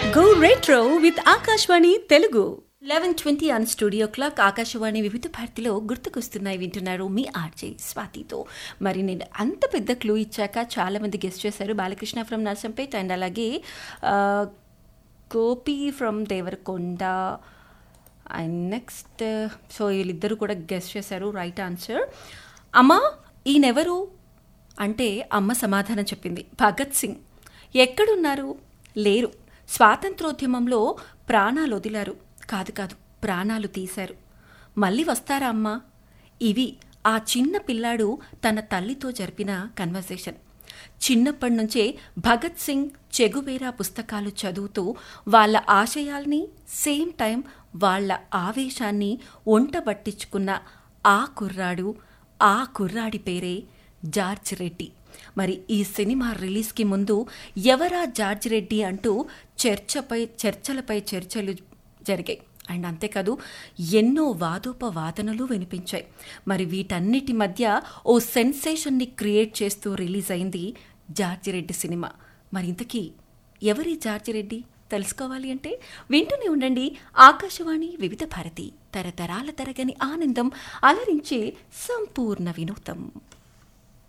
Go retro with Akashvani Telugu. Eleven twenty on studio clock Akashvani Vividh భారతిలో గుర్తుకొస్తున్నాయి వింటున్నారు మీ RJ స్వాతితో మరి నేను అంత పెద్ద క్లూ ఇచ్చాక చాలామంది గెస్ట్ చేశారు బాలకృష్ణ ఫ్రమ్ నర్సంపేట్ అండ్ అలాగే ఆ, Gopi from Devarakonda and next so వీళ్ళిద్దరూ కూడా గెస్ట్ చేశారు రైట్ ఆన్సర్ అమ్మా ఈయనెవరు అంటే అమ్మ సమాధానం చెప్పింది భగత్ సింగ్ ఎక్కడున్నారు లేరు స్వాతంత్రోద్యమంలో ప్రాణాలు వదిలారు కాదు కాదు ప్రాణాలు తీశారు మళ్ళీ వస్తారా అమ్మా ఇవి ఆ చిన్న పిల్లాడు తన తల్లితో జరిపిన కన్వర్సేషన్ చిన్నప్పటి నుంచే భగత్ సింగ్ చెగువేరా పుస్తకాలు చదువుతూ వాళ్ళ ఆశయాల్ని సేమ్ టైం వాళ్ళ ఆవేశాన్ని ఒంటబట్టించుకున్న ఆ కుర్రాడు ఆ కుర్రాడి పేరే జార్జ్ రెడ్డి మరి ఈ సినిమా రిలీజ్కి ముందు ఎవరా జార్జ్ రెడ్డి అంటూ చర్చపై చర్చలపై చర్చలు జరిగాయి అండ్ అంతేకాదు ఎన్నో వాదోపవాదనలు వినిపించాయి మరి వీటన్నిటి మధ్య ఓ సెన్సేషన్ని క్రియేట్ చేస్తూ రిలీజ్ అయింది జార్జి రెడ్డి సినిమా మరి ఇంతకీ ఎవరి జార్జి రెడ్డి తెలుసుకోవాలి అంటే వింటూనే ఉండండి ఆకాశవాణి వివిధ భారతి తరతరాల తరగని ఆనందం అలరించే సంపూర్ణ వినోదం